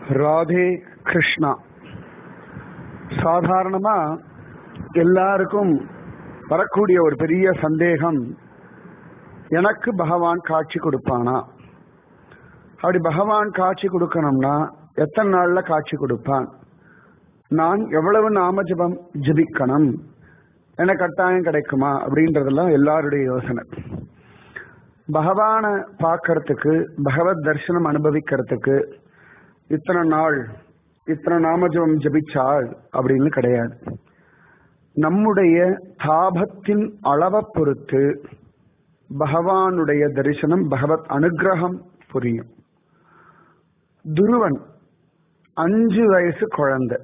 ராதே கிருஷ்ணா சாதாரணமா எல்லாருக்கும் வரக்கூடிய ஒரு பெரிய சந்தேகம் எனக்கு பகவான் காட்சி கொடுப்பானா அப்படி பகவான் காட்சி கொடுக்கணும்னா எத்தனை நாள்ல காட்சி கொடுப்பான் நான் எவ்வளவு நாம ஜபம் ஜபிக்கணும் எனக்கு கட்டாயம் கிடைக்குமா அப்படின்றதெல்லாம் எல்லாருடைய யோசனை பகவானை பார்க்கறதுக்கு பகவத் தரிசனம் அனுபவிக்கிறதுக்கு இத்தனை நாள் இத்தனை நாமஜபம் ஜபிச்சாள் அப்படின்னு கிடையாது நம்முடைய தாபத்தின் அளவை பொறுத்து பகவானுடைய தரிசனம் பகவத் அனுகிரகம் புரியும் துருவன் அஞ்சு வயசு குழந்தை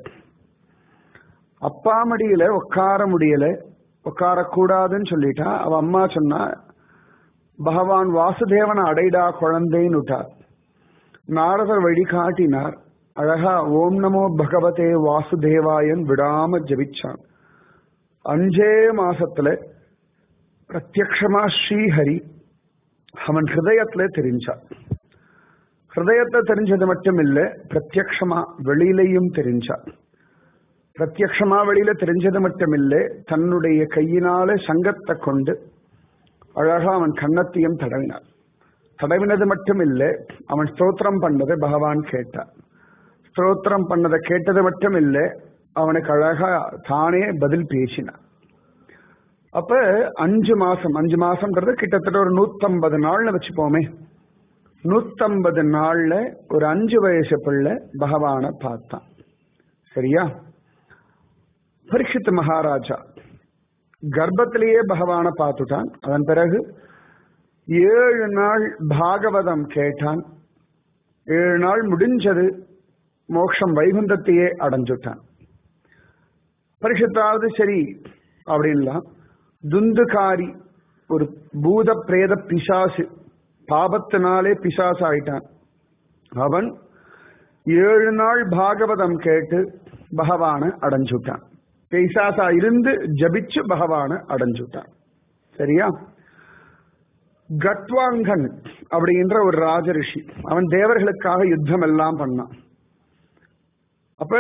அப்பா மடியில உட்கார முடியல உட்காரக்கூடாதுன்னு சொல்லிட்டா அவ அம்மா சொன்னா பகவான் வாசுதேவனை அடைடா குழந்தைன்னு விட்டார் நாரதர் வழி காட்டினார் அழகா ஓம் நமோ பகவதே வாசுதேவாயன் விடாம ஜபிச்சான் அஞ்சே மாசத்துல பிரத்யக்ஷமா ஸ்ரீஹரி அவன் ஹிருதயத்துல தெரிஞ்சான் ஹிருதயத்தை தெரிஞ்சது மட்டும் இல்ல பிரத்யக்ஷமா வெளியிலையும் தெரிஞ்சான் பிரத்யக்ஷமா வெளியில தெரிஞ்சது மட்டும் இல்ல தன்னுடைய கையினால சங்கத்தை கொண்டு அழகா அவன் கன்னத்தையும் தடவினான் தடவினது மட்டும் இல்ல அவன் ஸ்தோத்திரம் பண்ணதை பகவான் கேட்டான் ஸ்தோத்திரம் பண்ணதை கேட்டது மட்டும் இல்ல அவனுக்கு அழகா தானே பதில் பேசினான் அப்ப அஞ்சு மாசம் அஞ்சு மாசம்ன்றது கிட்டத்தட்ட ஒரு நூத்தம்பது நாள்னு வச்சுப்போமே நூத்தம்பது நாள்ல ஒரு அஞ்சு வயசு பிள்ளை பகவான பார்த்தான் சரியா பரீட்சித் மகாராஜா கர்ப்பத்திலேயே பகவான பார்த்துட்டான் அதன் பிறகு ஏழு நாள் பாகவதம் கேட்டான் ஏழு நாள் முடிஞ்சது மோட்சம் வைகுந்தத்தையே அடைஞ்சுட்டான் பரிசுத்தாவது சரி அப்படின்லாம் துந்துகாரி ஒரு பூத பிரேத பிசாசு பாபத்தினாலே பிசாசு ஆயிட்டான் அவன் ஏழு நாள் பாகவதம் கேட்டு பகவான அடைஞ்சுட்டான் பிசாசா இருந்து ஜபிச்சு பகவான அடைஞ்சுட்டான் சரியா கட்வாங்கன் அப்படின்ற ஒரு ராஜரிஷி அவன் தேவர்களுக்காக யுத்தம் எல்லாம் பண்ணான் அப்ப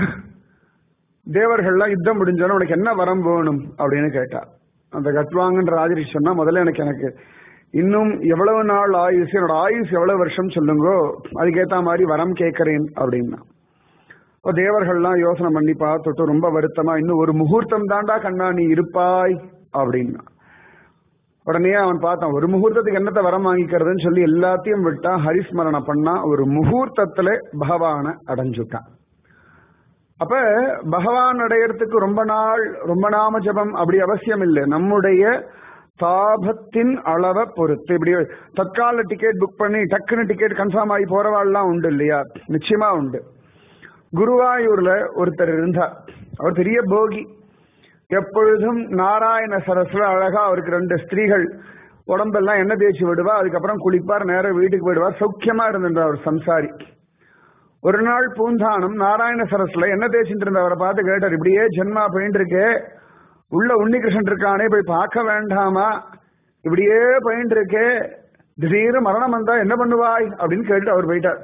தேவர்கள்லாம் யுத்தம் முடிஞ்சோன்னு உனக்கு என்ன வரம் வேணும் அப்படின்னு கேட்டா அந்த கட்வாங்கன் ராஜரிஷி சொன்னா முதல்ல எனக்கு எனக்கு இன்னும் எவ்வளவு நாள் ஆயுசு என்னோட ஆயுஸ் எவ்வளவு வருஷம் சொல்லுங்கோ அதுக்கேத்த மாதிரி வரம் கேட்கிறேன் அப்படின்னா இப்போ தேவர்கள்லாம் யோசனை பண்ணி பார்த்துட்டு ரொம்ப வருத்தமா இன்னும் ஒரு முகூர்த்தம் தாண்டா கண்ணா நீ இருப்பாய் அப்படின்னா உடனே அவன் பார்த்தான் ஒரு முகூர்த்தத்துக்கு என்னத்தை வரம் வாங்கிக்கிறதுன்னு சொல்லி எல்லாத்தையும் விட்டா ஹரிஸ்மரணை பண்ணா ஒரு முகூர்த்தத்துல பகவான அடைஞ்சுட்டான் அப்ப பகவான் அடையறதுக்கு ரொம்ப நாள் ரொம்ப நாம ஜபம் அப்படி அவசியம் இல்லை நம்முடைய தாபத்தின் அளவை பொறுத்து இப்படி தற்கால டிக்கெட் புக் பண்ணி டக்குன்னு டிக்கெட் கன்ஃபார்ம் ஆகி போறவாள்லாம் உண்டு இல்லையா நிச்சயமா உண்டு குருவாயூர்ல ஒருத்தர் இருந்தார் அவர் பெரிய போகி எப்பொழுதும் நாராயண சரஸ்ல அழகா அவருக்கு ரெண்டு ஸ்திரீகள் உடம்பெல்லாம் எண்ணெய் தேய்ச்சி விடுவா அதுக்கப்புறம் குளிப்பார் நேரம் வீட்டுக்கு போயிடுவார் சௌக்கியமா இருந்திருந்தார் அவர் சம்சாரி ஒரு நாள் பூந்தானம் நாராயண சரஸ்ல என்ன தேய்ச்சிட்டு இருந்தவரை பார்த்து கேட்டார் இப்படியே ஜென்மா போயிட்டு இருக்கே உள்ள உன்னிகிருஷ்ணன் இருக்கானே போய் பார்க்க வேண்டாமா இப்படியே போயிட்டு இருக்கே திடீர்னு மரணம் வந்தா என்ன பண்ணுவாய் அப்படின்னு கேட்டு அவர் போயிட்டார்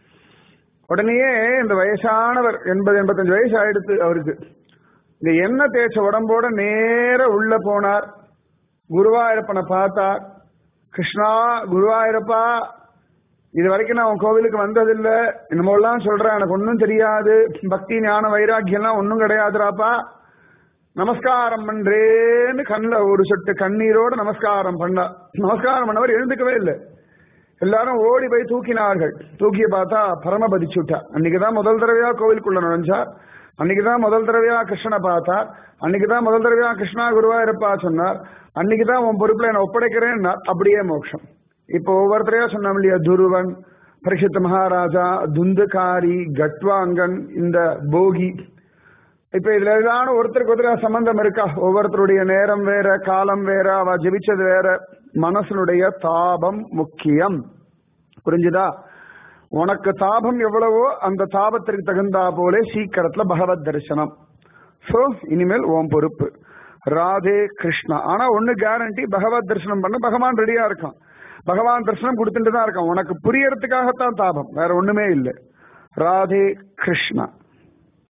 உடனேயே இந்த வயசானவர் எண்பது எண்பத்தஞ்சு வயசு ஆயிடுத்து அவருக்கு இந்த எண்ணெய் தேய்ச்ச உடம்போட நேர உள்ள போனார் குருவாயூரப்பனை பார்த்தார் கிருஷ்ணா குருவாயூரப்பா இது வரைக்கும் நான் உன் கோவிலுக்கு வந்ததில்லை என்னமோலாம் சொல்றேன் எனக்கு ஒன்றும் தெரியாது பக்தி ஞான வைராக்கியம்லாம் ஒன்றும் கிடையாதுராப்பா நமஸ்காரம் பண்றேன்னு கண்ணில் ஒரு சொட்டு கண்ணீரோட நமஸ்காரம் பண்ணா நமஸ்காரம் பண்ணவர் எழுந்துக்கவே இல்லை எல்லாரும் ஓடி போய் தூக்கினார்கள் தூக்கிய பார்த்தா பரமபதிச்சு விட்டா அன்னைக்குதான் முதல் தடவையா கோவிலுக்குள்ள நுழைஞ்சார் அன்னைக்குதான் முதல் தடவையா கிருஷ்ணனை பார்த்தார் அன்னைக்குதான் முதல் தடவையா கிருஷ்ணா குருவாயிருப்பா சொன்னார் அன்னைக்குதான் உன் பொறுப்புல என்ன ஒப்படைக்கிறேன்னா அப்படியே மோட்சம் இப்போ ஒவ்வொருத்தரையா சொன்னோம் இல்லையா துருவன் பரிஷத் மகாராஜா துந்துகாரி கட்வாங்கன் இந்த போகி இப்ப இதுல ஏதான ஒருத்தருக்கு ஒருத்தர் சம்பந்தம் இருக்கா ஒவ்வொருத்தருடைய நேரம் வேற காலம் வேற அவ ஜெபிச்சது வேற மனசனுடைய தாபம் முக்கியம் புரிஞ்சுதா உனக்கு தாபம் எவ்வளவோ அந்த தாபத்திற்கு தகுந்தா போல சீக்கிரத்துல பகவத் தரிசனம் சோ இனிமேல் ஓம் பொறுப்பு ராதே கிருஷ்ணா ஆனா ஒண்ணு கேரண்டி பகவத் தரிசனம் பண்ண பகவான் ரெடியா இருக்கான் பகவான் தரிசனம் கொடுத்துட்டு தான் இருக்கான் உனக்கு புரியறதுக்காகத்தான் தாபம் வேற ஒண்ணுமே இல்லை ராதே கிருஷ்ணா